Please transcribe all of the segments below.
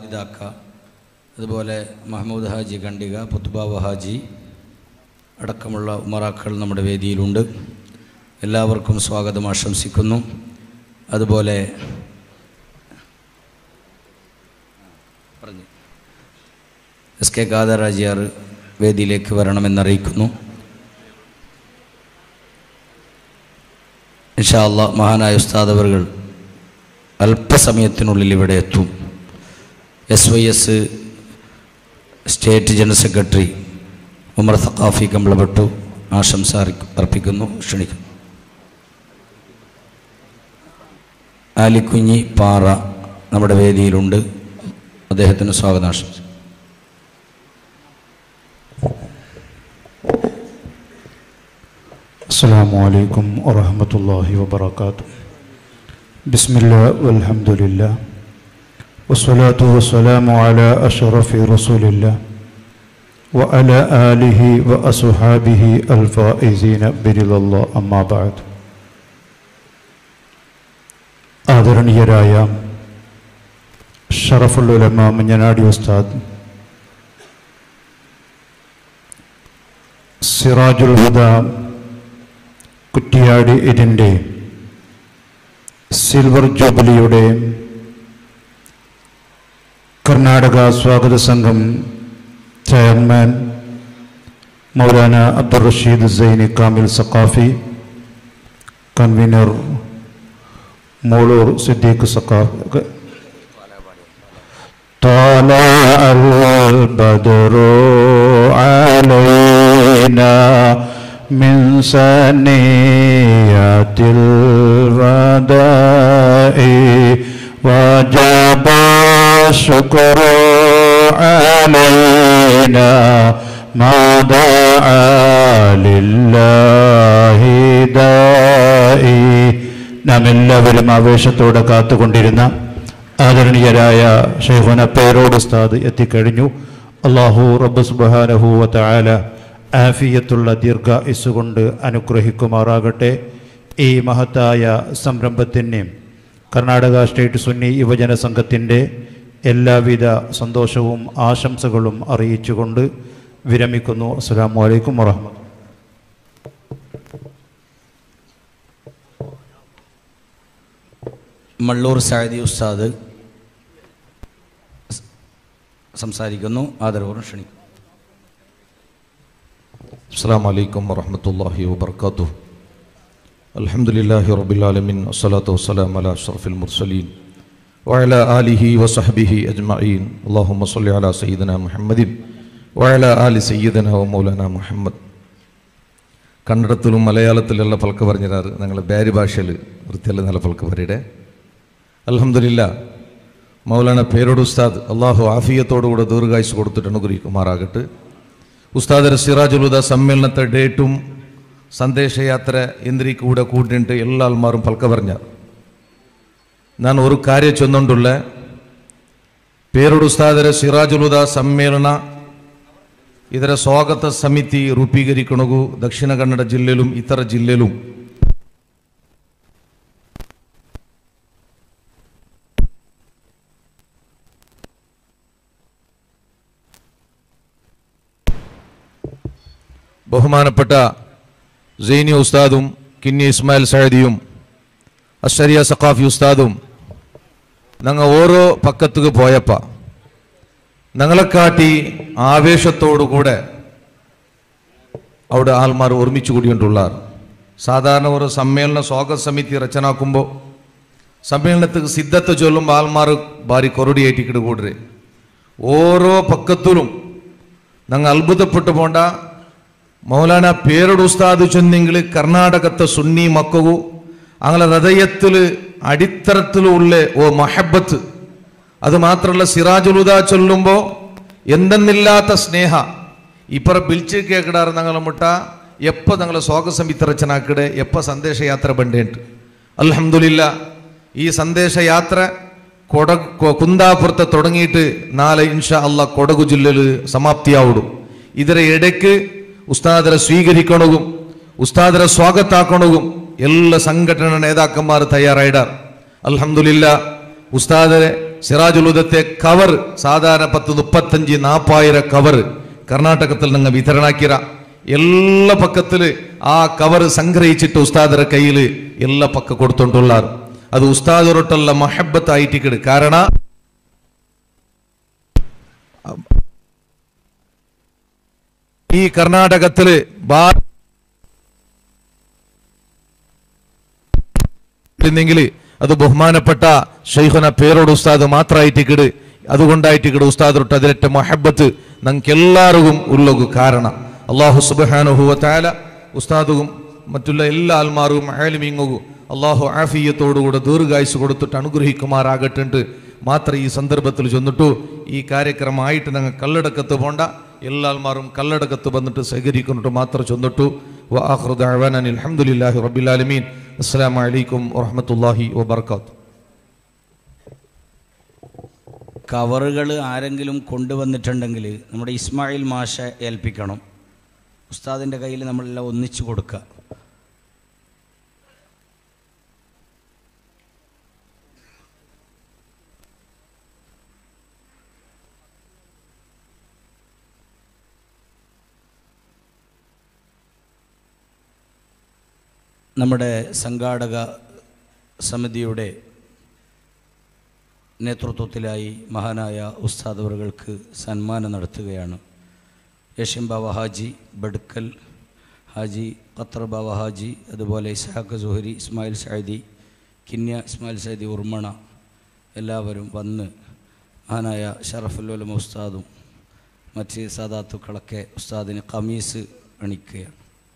വാജിദാക്ക അതുപോലെ മഹമ്മൂദ് ഹാജി ഖണ്ഡിക പുത്തുബാബ് ഹാജി അടക്കമുള്ള ഉമറാക്കൾ നമ്മുടെ വേദിയിലുണ്ട് എല്ലാവർക്കും സ്വാഗതം ആശംസിക്കുന്നു അതുപോലെ പറഞ്ഞു എസ് കെ കാദറാജിയാർ വേദിയിലേക്ക് വരണമെന്നറിയിക്കുന്നു ഇൻഷാ അള്ളാ മഹാനായ ഉസ്താദ് അവറുകൾ അല്പസമയത്തിനുള്ളിൽ ഇവിടെ എത്തും S Y S state general secretary Umar Saqafi കമ്പളപ്പെട്ടു ആശംസ അറി- അർപ്പിക്കുന്നു ക്ഷണിക്കുന്നു ആലിക്കുഞ്ഞി പാറ നമ്മുടെ വേദിയിലുണ്ട് അദ്ദേഹത്തിന് സ്വാഗതം ആശംസിക്കുന്നു السلام عليكم ورحمة الله وبركاته بسم الله والحمد لله والصلاة والسلام على أشرف رسول الله وعلى آله وأصحابه الفائزين برضا الله أما بعد ആദരണീയരായ ഷറഫുൽ ഉലമ മഞ്ഞനാടി ഉസ്താദ് സിറാജുൽ ഹുദ കുറ്റിയാടി ഇതിൻ്റെ സിൽവർ ജൂബിലിയുടെ കർണാടക സ്വാഗത സംഘം ചെയർമാൻ മൗലാന അബ്ദുൾ റഷീദ് സൈനി കാമിൽ സഖാഫി കൺവീനർ മോളൂർ സിദ്ദീഖ് സഖാഫ് طلع البدر علينا من ثنيات الرداء وجب الشكر علينا ما دعا لله دائي നാം എല്ലാവരും ആവേശത്തോടെ കാത്തുകൊണ്ടിരുന്ന ആദരണീയരായ ഷെയ്ഖുന പേരോട് ഉസ്താദ് എത്തിക്കഴിഞ്ഞു അള്ളാഹു റബ്ബ് സുബ്ഹാനഹു വതആല ആഫിയത്തുള്ള ദീർഘായുസ് കൊണ്ട് അനുഗ്രഹിക്കുമാറാകട്ടെ ഈ മഹത്തായ സംരംഭത്തിന് കർണാടക സ്റ്റേറ്റ് സുന്നി യുവജന സംഘത്തിൻ്റെ എല്ലാവിധ സന്തോഷവും ആശംസകളും അറിയിച്ചുകൊണ്ട് വിരമിക്കുന്നു അസ്സാം വലൈക്കും വറഹ്മത്തുള്ളാഹി മള്ളൂർ സായദി ഉസ്താദ് സ് സംസാരിക്കുന്നു ആദരവോറും ക്ഷണിക്കുന്നു السلام عليكم ورحمة الله وبركاته الحمد لله رب العالمين والصلاة والسلام على أشرف المرسلين وعلى آله وصحبه أجمعين اللهم صل على سيدنا محمد وعلى آل سيدنا ومولانا محمد കന്നഡത്തിലും മലയാളത്തിലുള്ള പൽക്ക പറഞ്ഞിരാറ് ഞങ്ങൾ ബാരി ഭാഷയിൽ വൃത്തിയല്ല നല്ല പൽക്ക പറയുടെ അലഹമില്ല മൗലാന പേരോട് ഉസ്താദ് അള്ളാഹു ആഫിയത്തോടുകൂടെ ദീർഘായുസ് കൊടുത്തിട്ട് അനുഗ്രഹിക്കുമാറാകട്ടെ ഉസ്താദർ സിറാജുലുദ സമ്മേളനത്തെ ഡേറ്റും സന്ദേശയാത്ര എന്തിരി കൂടെ കൂട്ടിയിട്ട് എല്ലാ ആൾമാരും പൽക്ക പറഞ്ഞ ഞാൻ ഒരു കാര്യം ചൊന്നുകൊണ്ടുള്ള പേരോട് ഉസ്താദര സിറാജുലുദ സമ്മേളന ಇದರ ಸ್ವಾಗತ ಸಮಿತಿ ರೂಪೀಕರಿಕಣಗು ದಕ್ಷಿಣ ಕನ್ನಡ ಜಿಲ್ಲೆಲೂ ಇತರ ಜಿಲ್ಲೆಲೂ ബഹുമാനപ്പെട്ട സൈനി ഉസ്താദും കിന്നി ഇസ്മായിൽ സഹദിയും അഷരിയ സഖാഫി ഉസ്താദും ഞങ്ങൾ ഓരോ പക്കത്തുക്ക് പോയപ്പ ഞങ്ങളെക്കാട്ടി ആവേശത്തോടുകൂടെ അവിടെ ആൾമാർ ഒരുമിച്ച് കൂടിയിട്ടുള്ളാർ സാധാരണ ഒരു സമ്മേളന സ്വാഗത സമിതി രചനാക്കുമ്പോൾ സമ്മേളനത്തിന് സിദ്ധത്തെ ചൊല്ലുമ്പോൾ ആൾമാർ ഭാരി കൊറടിയേറ്റിക്കിട്ട് കൂടരെ ഓരോ പക്കത്തിലും ഞങ്ങൾ അത്ഭുതപ്പെട്ടു പോണ്ട മൗലാന പേരുടെ ഉസ്താദ് ചൊന്നെങ്കിൽ കർണാടകത്തെ സുന്നി മക്കവു അങ്ങനെ ഹൃദയത്തിൽ അടിത്തറത്തിലുള്ള ഓ മഹബത്ത് അത് മാത്രമല്ല സിറാജുലുദ ചൊല്ലുമ്പോൾ എന്തെന്നില്ലാത്ത സ്നേഹ ഇപ്പറ പിൽച്ച് കേക്കിടാറ് ഞങ്ങളെ മുട്ട എപ്പോൾ ഞങ്ങളെ സ്വാഗത സമിതി രചനാക്കിടെ എപ്പോൾ സന്ദേശയാത്ര ബണ്ടേണ്ട് അൽഹംദുലില്ല ഈ സന്ദേശയാത്ര കൊട കൊ- കുന്താപുരത്തെ തുടങ്ങിയിട്ട് നാളെ ഇൻഷാ അല്ല കൊടകു ജില്ലയിൽ സമാപ്തിയാവിടും ಇದರ ಎಡೆಕ್ಕೆ ಉಸ್ತಾದರ ಸ್ವೀಕರಿಕೊಣಗು ಉಸ್ತಾದರ ಸ್ವಾಗತಾಕೊಣಗು ಎಲ್ಲ ಸಂಘಟನಾ ನೇತಾಕന്മാർ തയ്യാറായിടാർ അൽഹംദുലില്ല ഉസ്താദെ സിറാജുലുദത്തെ കവർ സാധാരണ പത്ത് മുപ്പത്തഞ്ച് നാപ്പായിരം കവർ കർണാടകത്തിൽ നിങ്ങൾ വിതരണാക്കിറ എല്ലാ പക്കത്തില് ആ കവർ സംഗ്രഹിച്ചിട്ട് ഉസ്താദರ കയ്യിൽ എല്ലാ പക്ക കൊടുത്തോണ്ടുള്ളാർ അത് ഉസ്താദൊരൊട്ടുള്ള മഹബത്തായിട്ടിക്കട് കാരണ ഈ കർണാടകത്തില് ബാ െങ്കിൽ അത് ബഹുമാനപ്പെട്ട ഷെയ്ഖുന പേരോട് ഉസ്താദ് മാത്രമായിട്ടിക്കട് അതുകൊണ്ടായിട്ടിക്കട് ഉസ്താദൊട്ട് അതിലറ്റ മഹബത്ത് ഞങ്ങൾക്ക് എല്ലാവർക്കും ഉള്ളൊരു കാരണം അള്ളാഹു സുബാനുഹുവ താല ഉസ്താദും മറ്റുള്ള എല്ലാ ആൽമാറും ആലിമീങ്ങും അള്ളാഹു ആഫിയത്തോടുകൂടെ ദീർഘായുസ് കൊടുത്തിട്ട് അനുഗ്രഹിക്കുമാറാകട്ടുണ്ട് മാത്രം ഈ സന്ദർഭത്തിൽ ചെന്നിട്ടു ഈ കാര്യക്രമമായിട്ട് ഞങ്ങൾ കല്ലടക്കത്ത് പോണ്ട എല്ലാ ആൽമാറും കല്ലടക്കത്ത് വന്നിട്ട് സഹകരിക്കുന്നിട്ട് മാത്രം ചെന്നിട്ടു وآخر دعوانا أن الحمد لله رب العالمين السلام عليكم ورحمة الله وبركاته കവറുകൾ ആരെങ്കിലും കൊണ്ടുവന്നിട്ടുണ്ടെങ്കിൽ നമ്മുടെ ഇസ്മായിൽ മാഷ ഏൽപ്പിക്കണം ഉസ്താദിൻ്റെ കയ്യിൽ നമ്മളെല്ലാം ഒന്നിച്ചു കൊടുക്കുക നമ്മുടെ സംഘാടക സമിതിയുടെ നേതൃത്വത്തിലായി മഹാനായ ഉസ്താദവറുകൾക്ക് സന്മാനം നടത്തുകയാണ് യഷിം ബാവ ഹാജി ബഡ്ക്കൽ ഹാജി ഖത്തർ ബാവ ഹാജി അതുപോലെ ഇസ്ഹാഖ് സുഹരി ഇസ്മായിൽ സൈദി കിന്യ ഇസ്മായിൽ സൈദി ഉർമണ എല്ലാവരും വന്ന് മഹാനായ ഷറഫുല്ലോലം ഉസ്താദും മറ്റ് സാദാത്തുക്കളൊക്കെ ഉസ്താദിന് കമീസ് അണിക്കുകയാണ്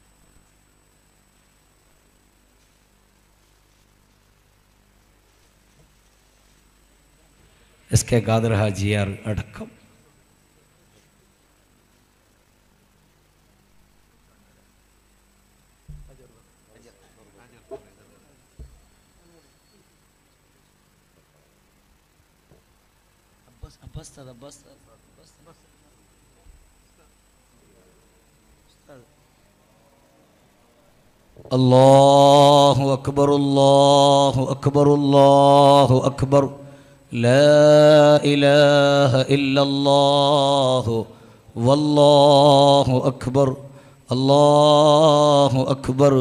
എസ് കെ ഖാദർ ഹാജിയാർ അടക്കം الله أكبر الله أكبر الله أكبر لا إله إلا الله والله أكبر الله أكبر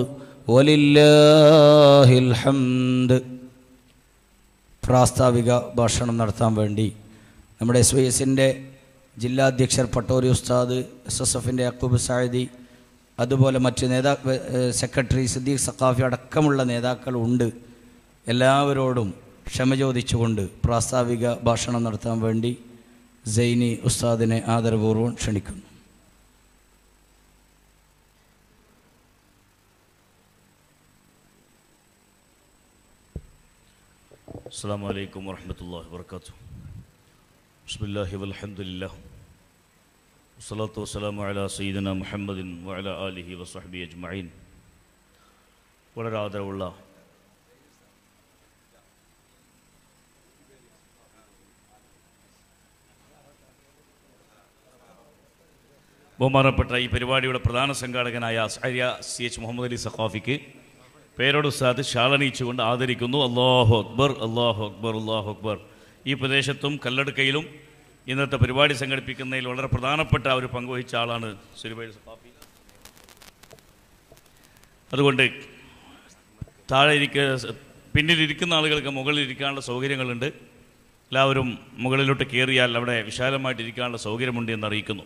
ولله الحمد പ്രാസ്താവിക ഭാഷണം നടത്താൻ വേണ്ടി നമ്മുടെ എസ് വൈ എസിൻ്റെ ജില്ലാധ്യക്ഷർ പട്ടോരി ഉസ്താദ് എസ് എസ് എഫിൻ്റെ അക്കൂബ് സായദി അതുപോലെ മറ്റ് നേതാ ഏഹ് സെക്രട്ടറി സിദ്ദീഖ് സഖാഫി അടക്കമുള്ള നേതാക്കൾ ഉണ്ട് എല്ലാവരോടും ക്ഷമ ചോദിച്ചുകൊണ്ട് പ്രാസ്താവിക ഭാഷണം നടത്താൻ വേണ്ടി സൈനി ഉസ്താദിനെ ആദരപൂർവ്വം ക്ഷണിക്കുന്നു السلام عليكم ورحمة الله وبركاته بسم الله والحمد لله والصلاة والسلام على سيدنا محمد وعلى آله وصحبه أجمعين വളരെ ആദരവുള്ള ബഹുമാനപ്പെട്ട ഈ പരിപാടിയുടെ പ്രധാന സംഘാടകനായ ആര്യ സി എച്ച് മുഹമ്മദ് അലി സഖാഫിക്ക് പേരോട് ഉസ്താദ് ശാളണിയിച്ചുകൊണ്ട് ആദരിക്കുന്നു അള്ളാഹു അക്ബർ അള്ളാഹു അക്ബർ അള്ളാഹു അക്ബർ ഈ പ്രദേശത്തും കല്ലടുക്കയിലും ഇന്നത്തെ പരിപാടി സംഘടിപ്പിക്കുന്നതിൽ വളരെ പ്രധാനപ്പെട്ട ഒരു പങ്കുവഹിച്ച ആളാണ് സുരുബൈ സഖാഫി അതുകൊണ്ട് താഴെ ഇരിക്ക പിന്നിലിരിക്കുന്ന ആളുകൾക്ക് മുകളിൽ ഇരിക്കാനുള്ള സൗകര്യങ്ങളുണ്ട് എല്ലാവരും മുകളിലോട്ട് കയറിയാൽ അവിടെ വിശാലമായിട്ട് ഇരിക്കാനുള്ള സൗകര്യമുണ്ട് എന്ന് അറിയിക്കുന്നു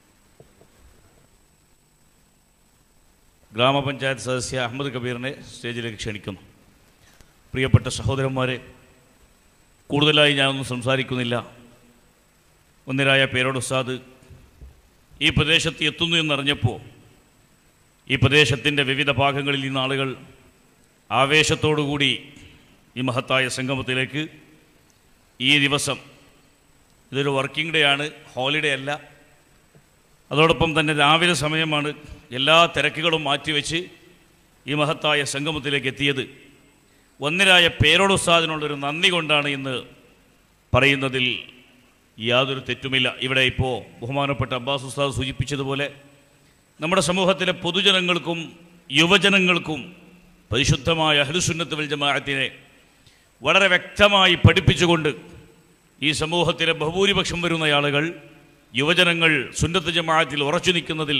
ഗ്രാമപഞ്ചായത്ത് സദസ്യ അഹമ്മദ് കബീറിനെ സ്റ്റേജിലേക്ക് ക്ഷണിക്കുന്നു പ്രിയപ്പെട്ട സഹോദരന്മാരെ കൂടുതലായി ഞാനൊന്നും സംസാരിക്കുന്നില്ല ഒന്നിരായ പേരോട് ഉസ്താദ് ഈ പ്രദേശത്ത് എത്തുന്നു എന്നറിഞ്ഞപ്പോൾ ഈ പ്രദേശത്തിൻ്റെ വിവിധ ഭാഗങ്ങളിൽ നിന്ന് ആളുകൾ ആവേശത്തോടുകൂടി ഈ മഹത്തായ സംഗമത്തിലേക്ക് ഈ ദിവസം ഇതൊരു വർക്കിംഗ് ഡേ ആണ് ഹോളിഡേ അല്ല അതോടൊപ്പം തന്നെ രാവിലെ സമയമാണ് എല്ലാ തിരക്കുകളും മാറ്റിവെച്ച് ഈ മഹത്തായ സംഗമത്തിലേക്ക് എത്തിയത് ഒന്നിരായ പേരോട് ഉസ്താദിനുള്ളൊരു നന്ദി കൊണ്ടാണ് ഇന്ന് പറയുന്നതിൽ യാതൊരു തെറ്റുമില്ല ഇവിടെ ഇപ്പോൾ ബഹുമാനപ്പെട്ട അബ്ബാസ് ഉസ്താദ് സൂചിപ്പിച്ചതുപോലെ നമ്മുടെ സമൂഹത്തിലെ പൊതുജനങ്ങൾക്കും യുവജനങ്ങൾക്കും പരിശുദ്ധമായ അഹ്ലുസുന്നത്ത് വൽ ജമാഅത്തിനെ വളരെ വ്യക്തമായി പഠിപ്പിച്ചുകൊണ്ട് ഈ സമൂഹത്തിലെ ബഹുഭൂരിപക്ഷം വരുന്ന ആളുകൾ യുവജനങ്ങൾ സുന്നത്ത് ജമാഅത്തിൽ ഉറച്ചു നിൽക്കുന്നതിൽ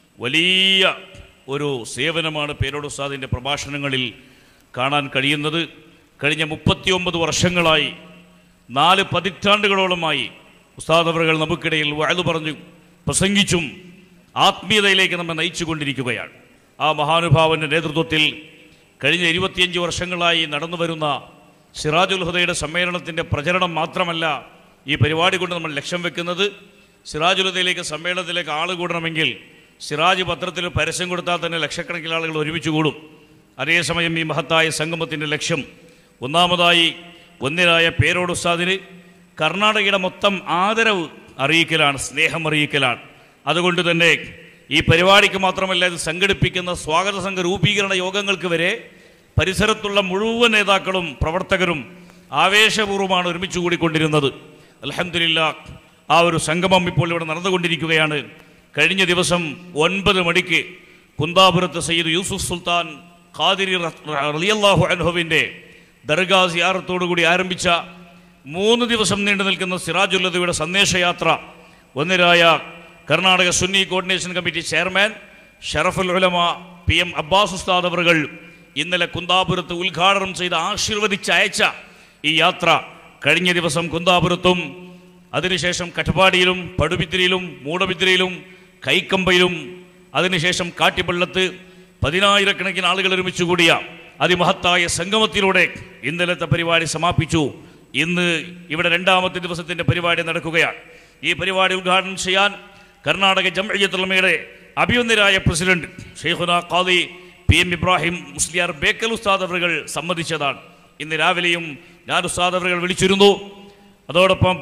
വലിയ ഒരു സേവനമാണ് പേരോട് ഉസ്താദിൻ്റെ പ്രഭാഷണങ്ങളിൽ കാണാൻ കഴിയുന്നത് കഴിഞ്ഞ മുപ്പത്തിയൊമ്പത് വർഷങ്ങളായി നാല് പതിറ്റാണ്ടുകളോളമായി ഉസ്താദ് അവറുകൾ നമുക്കിടയിൽ വഴുതു പറഞ്ഞു പ്രസംഗിച്ചും ആത്മീയതയിലേക്ക് നമ്മെ നയിച്ചുകൊണ്ടിരിക്കുകയാണ് ആ മഹാനുഭാവൻ്റെ നേതൃത്വത്തിൽ കഴിഞ്ഞ ഇരുപത്തിയഞ്ച് വർഷങ്ങളായി നടന്നു വരുന്ന സിറാജുൽ ഹുദയുടെ സമ്മേളനത്തിൻ്റെ പ്രചരണം മാത്രമല്ല ഈ പരിപാടി കൊണ്ട് നമ്മൾ ലക്ഷ്യം വെക്കുന്നത് സിറാജുൽ ഹുദയിലേക്ക് സമ്മേളനത്തിലേക്ക് ആൾ കൂടണമെങ്കിൽ സിറാജ് പത്രത്തിൽ പരസ്യം കൊടുത്താൽ തന്നെ ലക്ഷക്കണക്കിന് ആളുകൾ ഒരുമിച്ച് കൂടും അതേസമയം ഈ മഹത്തായ സംഗമത്തിൻ്റെ ലക്ഷ്യം ഒന്നാമതായി ഒന്നിനായ പേരോട് ഉസ്താദിന് കർണാടകയുടെ മൊത്തം ആദരവ് അറിയിക്കലാണ് സ്നേഹം അറിയിക്കലാണ് അതുകൊണ്ട് തന്നെ ഈ പരിപാടിക്ക് മാത്രമല്ല ഇത് സംഘടിപ്പിക്കുന്ന സ്വാഗത സംഘ രൂപീകരണ യോഗങ്ങൾക്ക് വരെ പരിസരത്തുള്ള മുഴുവൻ നേതാക്കളും പ്രവർത്തകരും ആവേശപൂർവ്വമാണ് ഒരുമിച്ച് കൂടിക്കൊണ്ടിരുന്നത് അലഹമില്ല ആ ഒരു സംഗമം ഇപ്പോൾ ഇവിടെ നടന്നുകൊണ്ടിരിക്കുകയാണ് കഴിഞ്ഞ ദിവസം ഒൻപത് മണിക്ക് കുന്താപുരത്ത് സയ്യിദ് യൂസുഫ് സുൽത്താൻ ഖാദിരി റളിയല്ലാഹു അൻഹുവിൻ്റെ ദർഗാ സിയാറത്തോടുകൂടി ആരംഭിച്ച മൂന്ന് ദിവസം നീണ്ടു നിൽക്കുന്ന സിറാജുല്ലതയുടെ സന്ദേശയാത്ര ഒന്നിരായ Karnataka Sunni coordination committee chairman Sharaful Ulama P M Abbas ഉസ്താദ് അവറുകൾ ഇന്നലെ കുന്താപുരത്ത് ഉദ്ഘാടനം ചെയ്ത് ആശീർവദിച്ച് അയച്ച ഈ യാത്ര കഴിഞ്ഞ ദിവസം കുന്താപുരത്തും അതിനുശേഷം കട്ടപ്പാടിയിലും പടുബിദ്രിയിലും മൂടബിദ്രിയിലും കൈക്കമ്പയിലും അതിനുശേഷം കാട്ടിപ്പള്ളത്ത് പതിനായിരക്കണക്കിന് ആളുകൾ ഒരുമിച്ച് കൂടിയ അതിമഹത്തായ സംഗമത്തിലൂടെ ഇന്നലത്തെ പരിപാടി സമാപിച്ചു ഇന്ന് ഇവിടെ രണ്ടാമത്തെ ദിവസത്തിൻ്റെ പരിപാടി നടക്കുകയാണ് ഈ പരിപാടി ഉദ്ഘാടനം ചെയ്യാൻ കർണാടക ജംഇയ്യത്തുലമയുടെ അഭിയുന്നരായ president Shaikhuna Qadi P M Ibrahim Musliyar Bekal ഉസ്താദ് അവറുകൾ സമ്മതിച്ചതാണ് ഇന്ന് രാവിലെയും ഞാൻ ഉസ്താദ് അവറുകൾ വിളിച്ചിരുന്നു അതോടൊപ്പം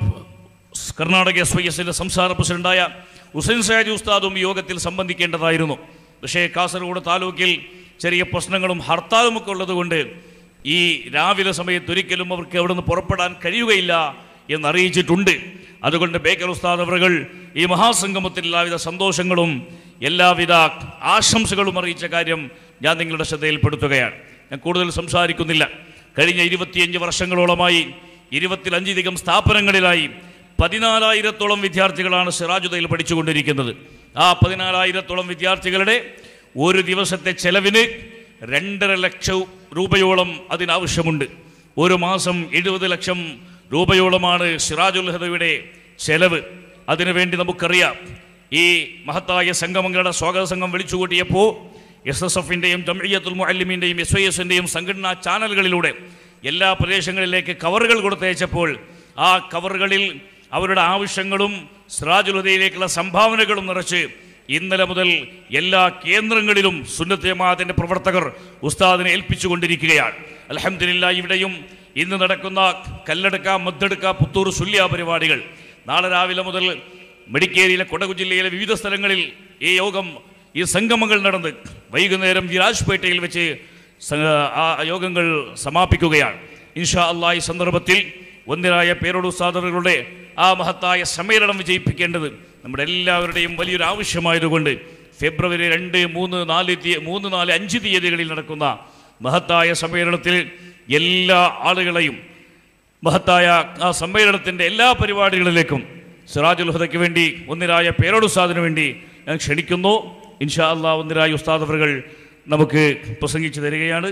കർണാടക എസ് വൈ എസിൻ്റെ സംസ്ഥാന പ്രസിഡന്റായ ഹുസൈൻ സാജി ഉസ്താദും ഈ യോഗത്തിൽ സംബന്ധിക്കേണ്ടതായിരുന്നു പക്ഷേ കാസർഗോഡ് താലൂക്കിൽ ചെറിയ പ്രശ്നങ്ങളും ഹർത്താലും ഒക്കെ ഉള്ളതുകൊണ്ട് ഈ രാവിലെ സമയത്ത് ഒരിക്കലും അവർക്ക് അവിടെ നിന്ന് പുറപ്പെടാൻ കഴിയുകയില്ല എന്ന് അറിയിച്ചിട്ടുണ്ട് അതുകൊണ്ട് ബേക്കർ ഉസ്താദ് അവറുകൾ ഈ മഹാസംഗമത്തിൽ എല്ലാവിധ സന്തോഷങ്ങളും എല്ലാവിധ ആശംസകളും അറിയിച്ച കാര്യം ഞാൻ നിങ്ങളുടെ ശ്രദ്ധയിൽപ്പെടുത്തുകയാണ് ഞാൻ കൂടുതൽ സംസാരിക്കുന്നില്ല കഴിഞ്ഞ ഇരുപത്തിയഞ്ച് വർഷങ്ങളോളമായി ഇരുപത്തിലഞ്ചിലധികം സ്ഥാപനങ്ങളിലായി പതിനാലായിരത്തോളം വിദ്യാർത്ഥികളാണ് സിറാജുദയിൽ പഠിച്ചുകൊണ്ടിരിക്കുന്നത് ആ പതിനാലായിരത്തോളം വിദ്യാർത്ഥികളുടെ ഒരു ദിവസത്തെ ചെലവിന് രണ്ടര ലക്ഷം രൂപയോളം അതിനാവശ്യമുണ്ട് ഒരു മാസം എഴുപത് ലക്ഷം രൂപയോളമാണ് സിറാജുൽ ഹദയുടെ ചെലവ് അതിനുവേണ്ടി നമുക്കറിയാം ഈ മഹത്തായ സംഗമങ്ങളുടെ സ്വാഗത സംഘം വിളിച്ചുകൂട്ടിയപ്പോൾ എസ് എസ് എഫിൻ്റെയും ജംഇയ്യത്തുൽ മുഅല്ലിമീൻ്റെയും എസ് വൈ എസിൻ്റെയും സംഘടനാ ചാനലുകളിലൂടെ എല്ലാ പ്രദേശങ്ങളിലേക്ക് കവറുകൾ കൊടുത്തയച്ചപ്പോൾ ആ കവറുകളിൽ അവരുടെ ആവശ്യങ്ങളും സിറാജുലതയിലേക്കുള്ള സംഭാവനകളും നിറച്ച് ഇന്നലെ മുതൽ എല്ലാ കേന്ദ്രങ്ങളിലും സുന്നത്ത് ജമാഅത്തിന്റെ പ്രവർത്തകർ ഉസ്താദിനെ ഏൽപ്പിച്ചുകൊണ്ടിരിക്കുകയാണ് അലഹമില്ല ഇവിടെയും ഇന്ന് നടക്കുന്ന കല്ലെടുക്ക മദ്ദെടുക്ക പുത്തൂർ സുല്യ പരിപാടികൾ നാളെ രാവിലെ മുതൽ മെഡിക്കേരിയിലെ കൊടകു ജില്ലയിലെ വിവിധ സ്ഥലങ്ങളിൽ ഈ യോഗം ഈ സംഗമങ്ങൾ നടന്ന് വൈകുന്നേരം വിരാജ്പേട്ടയിൽ വെച്ച് സ- ആ യോഗങ്ങൾ സമാപിക്കുകയാണ് ഇൻഷാ അള്ളാഹ് ഈ സന്ദർഭത്തിൽ ഒന്നിനായ പേരോട് ഉസ്താദറുകളുടെ ആ മഹത്തായ സമ്മേളനം വിജയിപ്പിക്കേണ്ടത് നമ്മുടെ എല്ലാവരുടെയും വലിയൊരു ആവശ്യമായതുകൊണ്ട് ഫെബ്രുവരി രണ്ട് മൂന്ന് നാല് തീയ മൂന്ന് നാല് അഞ്ച് തീയതികളിൽ നടക്കുന്ന മഹത്തായ സമ്മേളനത്തിൽ എല്ലാ ആളുകളെയും മഹത്തായ ആ സമ്മേളനത്തിൻ്റെ എല്ലാ പരിപാടികളിലേക്കും സിറാജുൽ ഹുദയ്ക്ക് വേണ്ടി ഒന്നിരായ പേരോട് ഉസ്താദിന് വേണ്ടി ഞാൻ ക്ഷണിക്കുന്നു ഇൻഷാ അള്ളാഹ് ഒന്നിരായ ഉസ്താദ് അവറുകൾ നമുക്ക് പ്രസംഗിച്ചു തരികയാണ്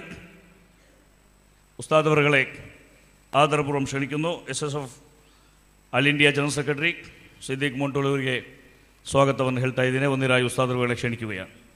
ഉസ്താദ് അവറുകളെ ಆದರಪೂರ್ವಂ ಕ್ಷಣಿക്കുന്നു S S F all India general secretary Siddique ಮೊಂಟೋಳವರಿಗೆ ಸ್ವಾಗತವನ್ನು ಹೇಳ್ತಾ ಇದ್ದೇನೆ ಒಂದಿರಾಯಿ ಉಸ್ತಾದರುಗಳೇ ಕ್ಷಣಿക്കുകയാണ്